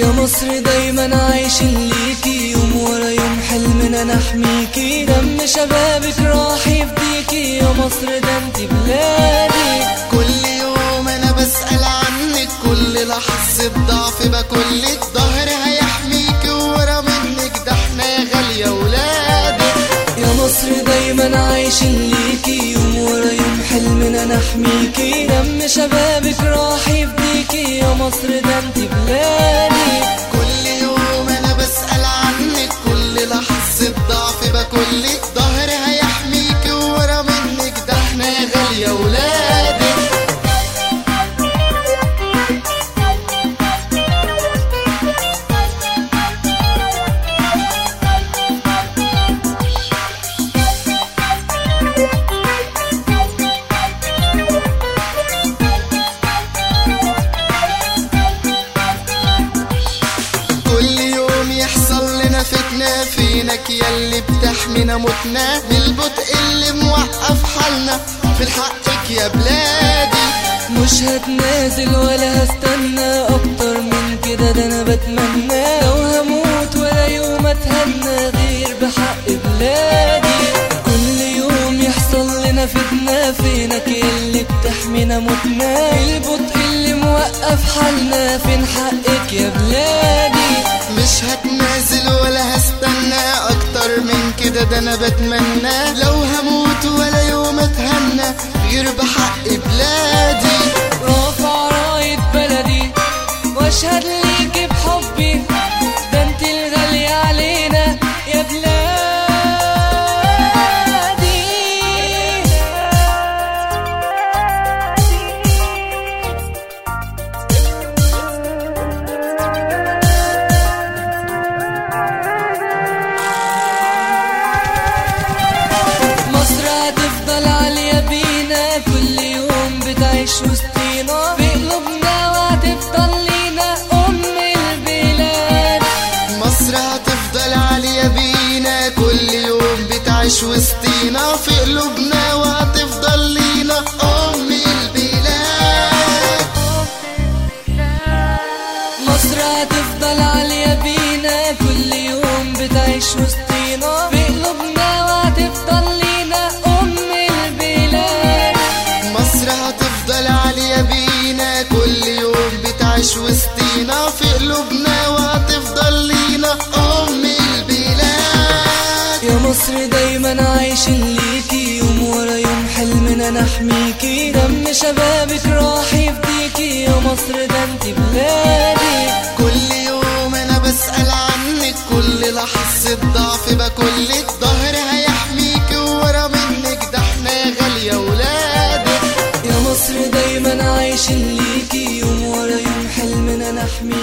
مصر دايما عايشين ليكي يوم ورا يوم حلمنا نحميكي دم شبابك راح يفديكي يا مصر ده انت بلادي كل يوم انا بسأل عنك كل لحظة ضعف بكلك ظهري هيحميك ورا منك ده احنا يا غالية ولادك يا مصر دايما عايشين ليكي يوم ورا يوم حلمنا نحميكي دم شبابك راح يفديكي يا مصر ده انت بلادي كل يوم انا بسأل عنك كل لحظة ضعف بكلك ظهري هيحميك ورا منك ده احنا يا غالية ولادك كل يوم يحصل لنا فتنة فينك ياللي بتحمينا متنا من البطء اللي موقف حالنا في الحقك يا بلادي مش هتنازل ولا هستنى اكتر من كده ده انا بتمنى لو هموت ولا يوم اتهنى غير بحق بلادي كل يوم يحصل لنا فتنة فينك اللي بتحمينا متنا البطء اللي موقف حالنا فين حقك يا بلادي مش هتنازل ولا هستنى اكتر من كده ده انا بتمنى لو هموت ولا يوم اتهنى غير بحق بلادي رافع راية بلدي واشهد ليكي بحبي ده انت الغالية علينا يا بلادي مصر هتفضل عالية بينا كل يوم بتعيش وسطينا في قلوبنا وهتفضل لينا أم البلاد مصر هتفضل عالية بينا كل يوم بتعيش وسطينا في قلوبنا وهتفضل لينا أم البلاد مصر هتفضل عالية بينا كل يوم بتعيش وسطينا في قلوبنا وهتفضل لينا أم البلاد مصر هتفضل عالية بينا كل يوم بتعيش وسطينا في قلوبنا وهتفضل لينا أم البلاد يا مصر دايما عايشين ليكي يوم ورا يوم حلمنا نحميكي دم شبابك راح يفديكي يا مصر ده انت بلادي كل يوم أنا بسأل عنك كل لحظة ضعف بكلك ظهري هيحميك ورا منك ده احنا يا غالية ولادك يا مصر دايما عايشين ليكي يوم ورا يوم حلمنا نحميكي